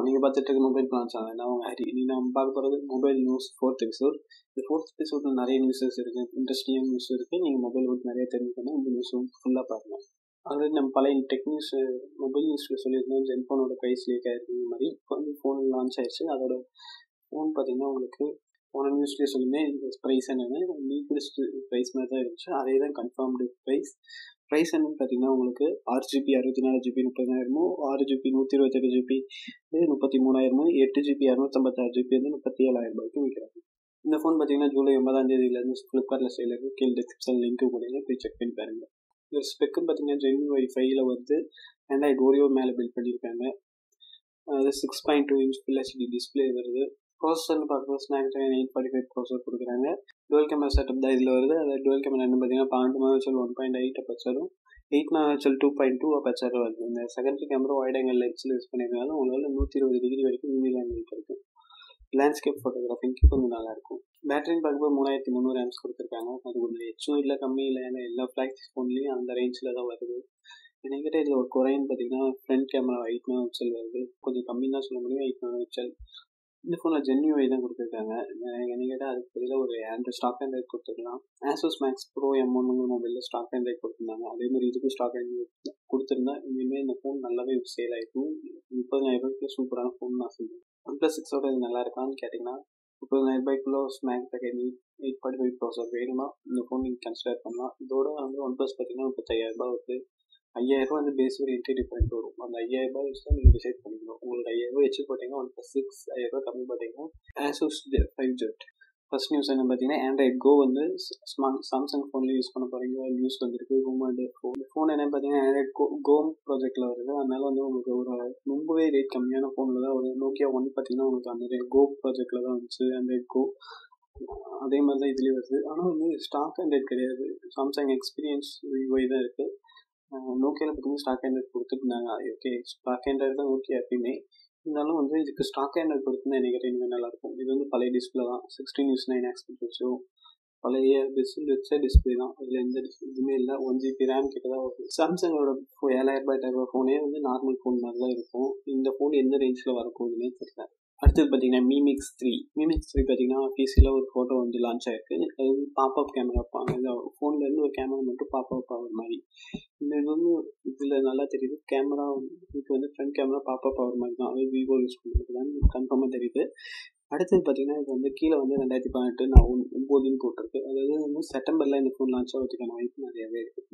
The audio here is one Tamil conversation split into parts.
நீங்கள் பார்த்துட்டு இருக்க மொபைல் பிளான் சேனல் நான் உங்கள் ஹரி நீ நம்ம பார்க்க போகிறது மொபைல் நியூஸ் ஃபோர்த் எபிசோட் இந்த ஃபோர்த் எபிசோடில் நிறைய நியூஸஸ் இருக்குது இன்ட்ரெஸ்டிங்கான நியூஸ் இருக்குது நீங்கள் மொபைல் பற்றி நிறைய தெரிஞ்சுக்கணும் இந்த நியூஸும் ஃபுல்லாக பாருங்கள் ஆல்ரெடி நம்ம பழைய டெக் நியூஸ் மொபைல் நியூஸில் சொல்லியிருந்தோம் ஜென்ஃபோனோட ப்ரைஸ் லீக் ஆயிருக்கு இந்த மாதிரி இப்போ வந்து ஃபோன் லான்ச் ஆயிடுச்சு அதோட ஃபோன் பார்த்தீங்கன்னா உங்களுக்கு போன நியூஸ்லேயே சொல்லியிருந்தேன் இந்த ப்ரைஸ் என்னென்னு லீக்கஸ்ட் ப்ரைஸ் மாதிரி தான் இருந்துச்சு அதே தான் கன்ஃபார்ம்டு ப்ரைஸ் ப்ரைஸ் என்னன்னு பார்த்தீங்கன்னா உங்களுக்கு ஆறு ஜிபி அறுபத்தி நாலு ஜிபி முப்பதாயிரமோ ஆறு ஜிபி நூற்றி இருபத்தெட்டு ஜிபி முப்பத்தி மூணாயிரமோ எட்டு ஜிபி இரநூத்தம்பத்தாறு ஜிபி வந்து முப்பத்தி ஏழாயிரம் ரூபாய்க்கு விற்கிறாங்க இந்த ஃபோன் பார்த்தீங்கன்னா ஜூலை ஒன்பதாம் தேதியிலேருந்து ஃப்ளிப்கார்ட்டில் சேல் இருக்குது கீழே டிஸ்கிரிப்ஷன் லிங்க்கு கொடுங்க போய் செக் பண்ணி பாருங்க இந்த ஸ்பெக்குன்னு பார்த்தீங்கன்னா ஜென் ஒய்ஃபைல வந்து ஆண்ட்ராய்டு ஓரியோ மேலே பில்ட் பண்ணியிருக்காங்க அது six point two inch full HD display வருது ப்ராசஸர்னு பார்க்கும்போது Snapdragon eight forty five processor கொடுக்குறாங்க டுவெல் கேமரா செட்டப் தான் இதில் வருது அது டுவெல் கேமரா என்ன பார்த்தீங்கன்னா பன்னெண்டு மெகாபிக்சல் ஒன் பாயிண்ட் எயிட் அப்பச்சரும் eight megapixel two point two அப்பச்சரும் வருது இந்த செகண்டரி கேமரா வைட் ஆங்கிள் லென்ஸில் யூஸ் பண்ணியிருந்தாலும் உங்களால் நூற்றி இருபது டிகிரி வரைக்கும் மீடியம் ஆங்கிள் இருக்குது லேண்ட்ஸ்கேப் ஃபோட்டோகிராஃபிங்க்கு கொஞ்சம் நல்லாயிருக்கும் பேட்டரின்னு பார்க்கும்போது மூணாயிரத்தி முந்நூறு ஆம்ஸ் கொடுத்துருக்காங்க அது கொஞ்சம் ஹெச்சும் இல்லை கம்மி இல்லை ஏன்னா எல்லா ஃப்ளாக்ஸ் ஃபோன்லேயும் அந்த ரேஞ்சில் தான் வருது என்கிட்ட இதில் ஒரு குறைன்னு பார்த்தீங்கன்னா ஃப்ரண்ட் கேமரா எயிட் மெகாபிக்சல் வருது கொஞ்சம் கம்மி தான் சொல்ல முடியும் எயிட் மெகாபிக்சல் இந்த ஃபோனில் ஜென்யூஐ தான் கொடுத்துருக்காங்க என்ன கேட்டால் அதுக்கு பதிலாக ஒரு ஆண்ட்ராய்ட் ஸ்டாக் ஆண்ட்ராய்ட் கொடுத்துருக்கலாம் ஆசோஸ் மேக்ஸ் ப்ரோ எம் ஒன்னுங்கிற மொபைலில் ஸ்டாக் ஆண்ட்ராய்ட் கொடுத்துருந்தாங்க அதே மாதிரி இதுக்கும் ஸ்டாக் ஆண்ட்ராய்ட் கொடுத்துருந்தா இனிமேல் இந்த ஃபோன் நல்லாவே சேல் ஆகிருக்கும் முப்பதாயிரம் ரூபாய்க்கு சூப்பரான ஃபோன் நான் சொல்லுவேன் ஒன் ப்ளஸ் சிக்ஸோட இது நல்லா இருக்கான்னு கேட்டிங்கன்னா முப்பதாயிரம் ரூபாய்க்குள்ள ஸ்மாக் பேக்கெட் எயிட் ஃபார்ட்டி ஃபைவ் ப்ராசர் வேணுமா இந்த ஃபோன் நீங்கள் கன்சிடர் பண்ணலாம் இதோட வந்து ஒன் ப்ளஸ் பார்த்தீங்கன்னா முப்பத்தாயிரம் ரூபாய் வருது ஐயாயிரம் வந்து பேஸ் வேரியன்ட்டே டிஃப்ரெண்ட் வரும் அந்த ஐயாயிரம் ரூபாய் வச்சு தான் நீங்கள் டிசைட் பண்ணிக்கணும் உங்களுக்கு ஐயாயிரம் ரூபாய் வச்சு போட்டிங்கன்னா ஒன் ப்ளஸ் சிக்ஸ் ஐயாயிரம் ரூபாய் கம்மி பார்த்தீங்கன்னா Asus five Z first news என்ன பார்த்தீங்கன்னா ஆண்ட்ராய்ட் கோ வந்து சாம்சங் ஃபோனில் யூஸ் பண்ண போகிறீங்க நியூஸ் வந்திருக்கு ரூமர்டு ஃபோன் ஃபோன் என்ன பார்த்தீங்கன்னா ஆண்ட்ராய்ட் கோ கோம் ப்ராஜெக்டில் வருது அதனால வந்து உங்களுக்கு ஒரு ரொம்பவே ரேட் கம்மியான ஃபோனில் தான் ஒரு நோக்கியா ஒன் பார்த்தீங்கன்னா உங்களுக்கு அந்த கோ ப்ராஜெக்டில் தான் வந்துச்சு ஆண்ட்ராய்ட் கோ அதே மாதிரி தான் இதுலேயும் வருது ஆனால் வந்து ஸ்டாக் ஆண்ட்ராய்ட் கிடையாது சாம்சங் எக்ஸ்பீரியன்ஸ் விவோய் தான் இருக்குது நோக்கியாவில் பார்த்தீங்கன்னா ஸ்டாக் ஆண்ட்ராய்ட் கொடுத்துருந்தாங்க ஓகே ஸ்டாக் ஆண்ட்ராய்டு தான் ஓகே எப்பயுமே இருந்தாலும் வந்து இதுக்கு ஸ்டாக் ஆண்ட்ராய்ட் கொடுத்துருந்தா எனக்கு இனிமேல் நல்லாயிருக்கும் இது வந்து பழைய டிஸ்பிளே தான் சிக்ஸ்டீன் யூஸ் நைன் ஆக்ஸ்பெக்ட் வச்சோம் பழைய டிஸ்பிள் வச்ச டிஸ்பிளே தான் இதில் எந்த இதுவுமே இல்லை ஒன் ஜிபி ரேம் கிட்ட தான் வரும் சாம்சங்கோட ஏழாயிரம் ரூபாய் எட்டாயிரம் ஃபோனே வந்து நார்மல் ஃபோன் மாதிரி தான் இருக்கும் இந்த ஃபோன் எந்த ரேஞ்சில் வரப்போகுதுன்னே தெரியல அடுத்தது பார்த்தீங்கன்னா மீமிக்ஸ் த்ரீ மீமிக்ஸ் த்ரீ பார்த்தீங்கன்னா பிசியில் ஒரு ஃபோட்டோ வந்து லான்ச் ஆயிருக்கு அது வந்து பாப்அப் கேமரா வைப்பாங்க இந்த ஃபோன்லேருந்து ஒரு கேமரா மட்டும் பாப்அப் ஆகிற மாதிரி இந்த இது வந்து இதில் நல்லா தெரியுது கேமரா இதுக்கு வந்து ஃப்ரண்ட் கேமரா பாப்அப் ஆகிற மாதிரி தான் அது விவோ யூஸ் பண்ணுறது தான் கன்ஃபார்மாக தெரியுது அடுத்தது பார்த்தீங்கன்னா இப்போ வந்து கீழே வந்து ரெண்டாயிரத்தி பதினெட்டு நான் ஒன் ஒம்போதுன்னு போட்டிருக்கு அதாவது வந்து செப்டம்பரில் இந்த ஃபோன் லான்ச் ஆகிறதுக்கான வாய்ப்பு நிறையவே இருக்குது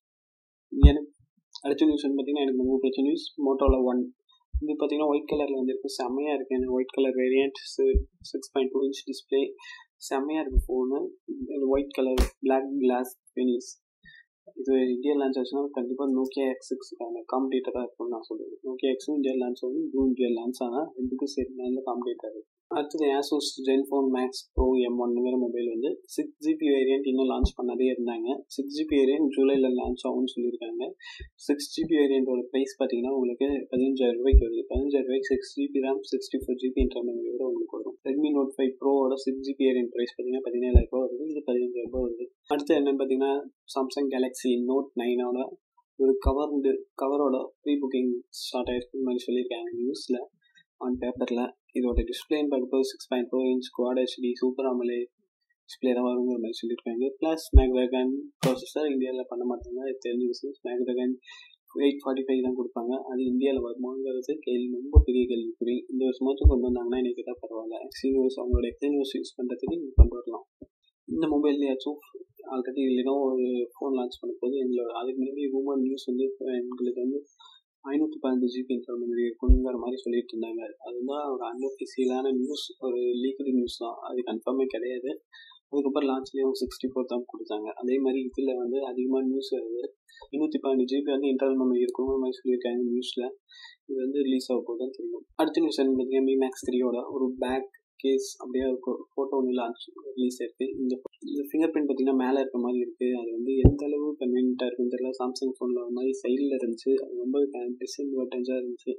எனக்கு அடுத்த நியூஸ் வந்து பார்த்தீங்கன்னா எனக்கு ரொம்ப பிடிச்ச நியூஸ் மோட்டோவில் ஒன் இது பார்த்தீங்கன்னா ஒயிட் கலரில் வந்துருக்கு செம்மையாக இருக்குது எனக்கு white colour variant six point two inch display செம்மையாக இருக்குது phone white colour black glass finish இது இந்தியா லான்ச் ஆச்சுன்னா கண்டிப்பாக நோக்கியா எக்ஸ் சிக்ஸுக்கான காம்படேட்டராக இருக்கும்னு நான் சொல்லுவேன் நோக்கியா எக்ஸும் இந்தியா லான்ச் ஆகும் ப்ளூ இந்தியா லான்ச் ஆனால் ரெண்டுக்கும் சரி நல்ல காம்படேட்டர் இருக்குது அடுத்தது Asus Zenfone Max Pro M ஒன்னுங்கிற மொபைல் வந்து சிக்ஸ் ஜிபி வேரியன்ட் இன்னும் லான்ச் பண்ணதே இருந்தாங்க சிக்ஸ் ஜிபி வேரியன்ட் ஜூலையில் லான்ச் ஆகும்னு சொல்லியிருக்காங்க சிக்ஸ் ஜிபி வேரியண்ட்டோட ப்ரைஸ் பார்த்தீங்கன்னா உங்களுக்கு பதினஞ்சாயிரம் ரூபாய்க்கு வருது பதினஞ்சாயிரம் ரூபாய்க்கு six GB RAM sixty four GB இன்டர்மெமரியோட உங்களுக்கு வரும் ரெட்மி நோட் ஃபைவ் ப்ரோவோட சிக்ஸ் ஜிபி வேரியன்ட் ப்ரைஸ் பார்த்தீங்கன்னா பதினேழாயிரம் ரூபா வருது இது பதினஞ்சாயிரம் ரூபா வருது அடுத்து என்னன்னு பார்த்தீங்கன்னா சாம்சங் கேலக்ஸி நோட் நைனோட ஒரு கவர் கவரோட ப்ரீ புக்கிங் ஸ்டார்ட் ஆயிருக்குன்னு மாதிரி சொல்லியிருக்காங்க நியூஸில் ஆன் பேப்பரில் இதோட டிஸ்பிளேன்னு பார்க்கும்போது six point four inch quad HD super AMOLED display தான் வருங்கிற மாதிரி சொல்லியிருக்காங்க ப்ளஸ் ஸ்னாக்ட்ராகன் ப்ராசஸர் இந்தியாவில் பண்ண மாட்டாங்க அது தெரிஞ்ச விஷயம் ஸ்னாக்ட்ராகன் எயிட் ஃபார்ட்டி ஃபைவ் தான் கொடுப்பாங்க அது இந்தியாவில் வருமாங்கிறது கேள்வி ரொம்ப பெரிய கேள்விக்குறி இந்த வருஷமாச்சும் கொண்டு வந்தாங்கன்னா எனக்கு கேட்டால் பரவாயில்ல எக்ஸினியூஸ் அவங்களோட எக்ஸினியூஸ் யூஸ் பண்ணுறதுக்கு நீங்கள் கொண்டு வரலாம் இந்த மொபைல்லையாச்சும் ஆல்ரெடி இல்லைனா ஒரு ஃபோன் லான்ச் பண்ண போது எங்களோட அதுக்கு முன்னாடி ரூமர் நியூஸ் வந்து எங்களுக்கு வந்து ஐநூற்றி பதினஞ்சு ஜிபி இன்ஃபர்மெண்ட் இருக்குங்கிற மாதிரி சொல்லிட்டு இருந்தாங்க அதுதான் ஒரு அன்ஒஃபிஷியலான நியூஸ் ஒரு லீக்கடு நியூஸ் தான் அது கன்ஃபார்மே கிடையாது அதுக்கப்புறம் லான்ச்லேயும் சிக்ஸ்டி ஃபோர் தான் கொடுத்தாங்க அதே மாதிரி இதில் வந்து அதிகமாக நியூஸ் வருது ஐநூற்றி பதினஞ்சு ஜிபி வந்து இன்டர்னல் மெமரி இருக்குங்கிற மாதிரி சொல்லியிருக்காங்க நியூஸில் இது வந்து ரிலீஸ் ஆக போது தான் தெரியும் அடுத்த நியூஸ் என்ன பார்த்தீங்கன்னா மீ மேக்ஸ் த்ரீயோட ஒரு பேக் கேஸ் அப்படியே இருக்கும் ஃபோட்டோ ஒன்று லான்ச் ரிலீஸ் ஆயிருக்கு இந்த இந்த ஃபிங்கர் பிரிண்ட் பார்த்தீங்கன்னா மேலே இருக்க மாதிரி இருக்குது அது வந்து எந்த அளவு கன்வீனியண்ட்டாக இருக்குன்னு தெரியல சாம்சங் ஃபோனில் ஒரு மாதிரி சைடில் இருந்துச்சு அது ரொம்ப டிசைன் அட்வான்டேஜாக இருந்துச்சு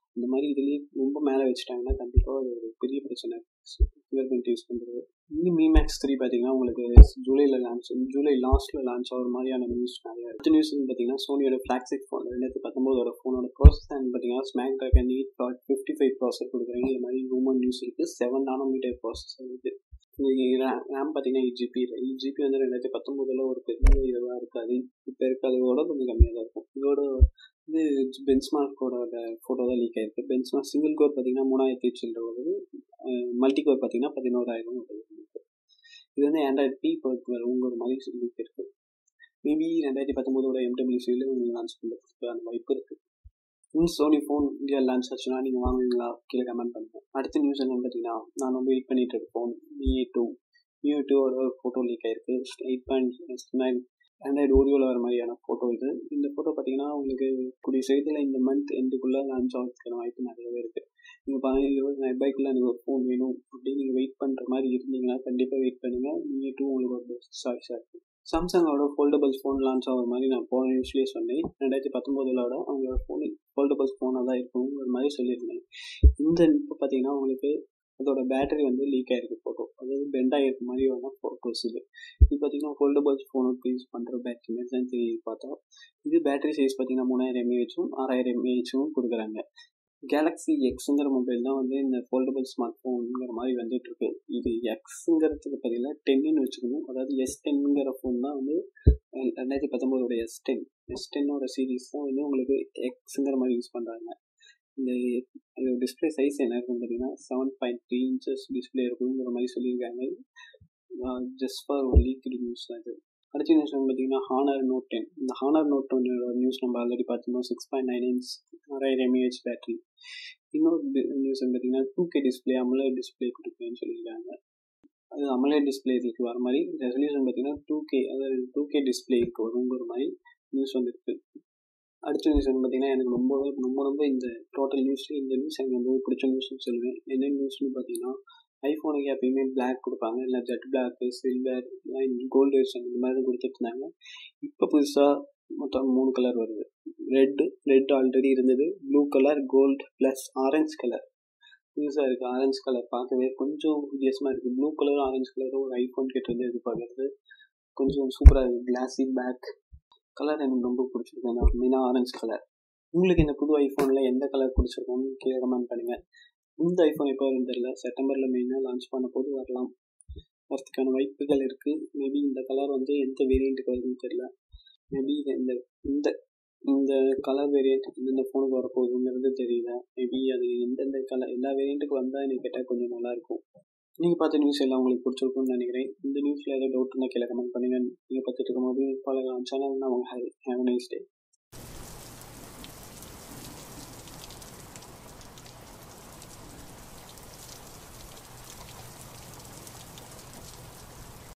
இந்த மாதிரி இதுலேயே ரொம்ப மேலே வச்சுட்டாங்கன்னா கண்டிப்பாக அது ஒரு பெரிய பிரச்சனை ஃபிங்கர் பிரிண்ட் யூஸ் பண்ணுறது இந்த மீ மேக்ஸ் த்ரீ பார்த்தீங்கன்னா உங்களுக்கு ஜூலையில் லான்ச் ஜூலை லாஸ்ட்டில் லான்ச் ஆகிற மாதிரியான நியூஸ் நிறையா அடுத்த நியூஸ் பார்த்தீங்கன்னா சோனியோட ஃப்ளாக்ஸிக் ஃபோன் ரெண்டாயிரத்தி பத்தொம்போதோட ஃபோனோட ப்ராசஸ் பார்த்தீங்கன்னா ஸ்மாக் ட்ராகன் எயிட் ப்ளாட் ஃபிஃப்டி ஃபைவ் ப்ராசர் கொடுக்குறாங்க இது மாதிரி ரூமன் நியூஸ் இருக்குது செவன் நானோமீட்டர் ப்ராசஸர் இருக்குது ரேம் பார்த்தீங்கன்னா எயிட் ஜிபி எயிட் ஜிபி வந்து ரெண்டாயிரத்தி பத்தொம்போதில் ஒரு பெரிய இதுவாக இருக்காது இப்போ இருக்கிறதோட கொஞ்சம் கம்மியாக தான் இருக்கும் இதோட இது பென்ச்மார்க்கோட ஃபோட்டோ தான் லீக் ஆயிருக்கு பென்ச்மார்க் சிங்கிள் கோர் பார்த்தீங்கன்னா மூணாயிரத்தி சில்லற வருது மல்டி கோர் பார்த்தீங்கன்னா பதினோராயிரம் வருது இது வந்து ஆண்ட்ராய்ட் பி பொறுத்து வருங்கிற மாதிரி லீக் இருக்குது மேபி ரெண்டாயிரத்தி பத்தொம்போதோட எம்டபிள்யூசியில் உங்களுக்கு லான்ச் பண்ணுறதுக்கு அந்த வாய்ப்பு இருக்குது news Sony phone India launch ஆச்சுன்னா நீங்கள் வாங்குவீங்களா கீழே கமெண்ட் பண்ணுங்கள் அடுத்த நியூஸ் என்னன்னு பார்த்தீங்கன்னா நான் ரொம்ப வெயிட் பண்ணிட்டு இருக்க ஃபோன் விஏ டூ விஏ டூவோட ஒரு ஃபோட்டோ லீக் ஆயிருக்கு எயிட் பாயிண்ட் நைன் ஆண்ட்ராய்டு ஓரியோவில் வர மாதிரியான ஃபோட்டோ இது இந்த ஃபோட்டோ பார்த்தீங்கன்னா உங்களுக்கு கூடிய செய்தியில் இந்த மந்த் எண்டுக்குள்ளே லான்ச் ஆகிறதுக்கான வாய்ப்பு நிறையவே இருக்குது நீங்கள் பதினஞ்சு இருபதாயிரம் ரூபாய்க்குள்ள எனக்கு ஒரு ஃபோன் வேணும் அப்படின்னு நீங்கள் வெயிட் பண்ணுற மாதிரி இருந்தீங்கன்னா கண்டிப்பாக வெயிட் பண்ணுங்கள் விஏ டூ உங்களுக்கு ஒரு பெஸ்ட் சாய்ஸாக இருக்கும் சாம்சங்கோட ஃபோல்டபுள்ஸ் ஃபோன் லான்ச் ஆகிற மாதிரி நான் போன நியூஸ்லேயே சொன்னேன் ரெண்டாயிரத்தி பத்தொம்போதிலோட அவங்களோட ஃபோன் ஃபோல்டபுள்ஸ் ஃபோனாக தான் இருக்குங்கிற மாதிரி சொல்லியிருந்தேன் இந்த இப்போ பார்த்தீங்கன்னா உங்களுக்கு அதோட பேட்டரி வந்து லீக் ஆகிருக்கு ஃபோட்டோ அதாவது பெண்ட் ஆகிருக்க மாதிரி வேணால் ஃபோட்டோஸ் இது இது பார்த்தீங்கன்னா ஃபோல்டபுள்ஸ் ஃபோனுக்கு யூஸ் பண்ணுற பேட்டரி மாதிரி தான் தெரியுது பார்த்தா இது பேட்டரி சைஸ் பார்த்தீங்கன்னா மூணாயிரம் எம்ஏஹெச்சும் ஆறாயிரம் எம்ஏஹெச்சும் கொடுக்குறாங்க கேலக்ஸி எக்ஸுங்கிற மொபைல் தான் வந்து இந்த ஃபோல்டபுள் ஸ்மார்ட் ஃபோனுங்கிற மாதிரி வந்துட்டு இருக்கு இது எக்ஸுங்கிறதுக்கு பதிலாக டென்னு வச்சுக்கணும் அதாவது எஸ் டென்னுங்கிற ஃபோன் தான் வந்து ரெண்டாயிரத்தி பத்தொம்போதோட எஸ் டென் எஸ் டென்னோட சீரீஸ் தான் வந்து உங்களுக்கு எக்ஸுங்கிற மாதிரி யூஸ் பண்ணுறாங்க இந்த டிஸ்பிளே சைஸ் என்ன இருக்குன்னு பார்த்தீங்கன்னா seven point three inches display இருக்குங்கிற மாதிரி சொல்லியிருக்காங்க ஜஸ்ட் ஃபார் ஒரு லீக் நியூஸ் தான் இது அடுத்த நியூஸ் வந்து பார்த்தீங்கன்னா ஹானர் நோட் டென் இந்த ஹானர் நோட் டென்னோட நியூஸ் நம்ம ஆல்ரெடி பார்த்துருந்தோம் சிக்ஸ் பாயிண்ட் நைன் இன்ச் ஆறாயிரம் எம்ஏஹெச் பேட்டரி இன்னொரு நியூஸ் வந்து பார்த்தீங்கன்னா two K display AMOLED display கொடுக்குறேன்னு சொல்லியிருக்காங்க அது அமலே டிஸ்பிளே இதுக்கு வர மாதிரி ரெசல்யூஷன் பார்த்தீங்கன்னா டூ கே அதாவது டூ கே டிஸ்பிளே இருக்கு வருங்கிற மாதிரி நியூஸ் வந்துருக்கு அடுத்த நியூஸ் வந்து பார்த்தீங்கன்னா எனக்கு ரொம்ப ரொம்ப ரொம்ப இந்த டோட்டல் நியூஸ்ல இந்த நியூஸ் எனக்கு ரொம்ப பிடிச்ச நியூஸ்னு சொல்லுவேன் என்ன நியூஸ்னு பார்த்தீங்கன்னா ஐஃபோனுக்கு எப்பயுமே பிளாக் கொடுப்பாங்க இல்லை jet black silver gold version இந்த மாதிரி கொடுத்துட்டு இருந்தாங்க இப்போ புதுசாக மொத்தம் மூணு கலர் வருது ரெட் ரெட் ஆல்ரெடி இருந்தது blue colour gold plus orange colour புதுசாக இருக்குது ஆரஞ்சு கலர் பார்க்கவே கொஞ்சம் வித்தியாசமாக இருக்குது ப்ளூ கலரும் ஆரஞ்சு கலரும் ஒரு ஐஃபோன் கிட்ட இருந்து எதிர்பார்க்கறது கொஞ்சம் சூப்பராக இருக்குது கிளாஸி பேக் கலர் எனக்கு ரொம்ப பிடிச்சிருக்கு மெயினாக ஆரஞ்சு கலர் உங்களுக்கு இந்த புது ஐஃபோனில் எந்த கலர் பிடிச்சிருக்கோன்னு கீழே கமெண்ட் பண்ணுங்கள் இந்த ஐஃபோன் எப்போ வரும் தெரியல செப்டம்பரில் மெயினாக லான்ச் பண்ண போது வரலாம் வரதுக்கான வாய்ப்புகள் இருக்குது மேபி இந்த கலர் வந்து எந்த வேரியண்ட்டுக்கு வருதுன்னு தெரியல மேபி இந்த இந்த இந்த கலர் வேரியண்ட் எந்தெந்த ஃபோனுக்கு வரப்போகுதுங்கிறது தெரியல மேபி அது எந்தெந்த கலர் எல்லா வேரியண்ட்டுக்கு வந்தால் எனக்கு கேட்டால் கொஞ்சம் நல்லாயிருக்கும் நீங்கள் பார்த்த நியூஸ் எல்லாம் உங்களுக்கு பிடிச்சிருக்கும்னு நினைக்கிறேன் இந்த நியூஸில் ஏதாவது டவுட் இருந்தால் கீழே கமெண்ட் பண்ணுங்கள் நீங்கள் பார்த்துட்டு இருக்க மொபைல் பல சேனல் நான் உங்கள் ஹேவ் நைஸ் டே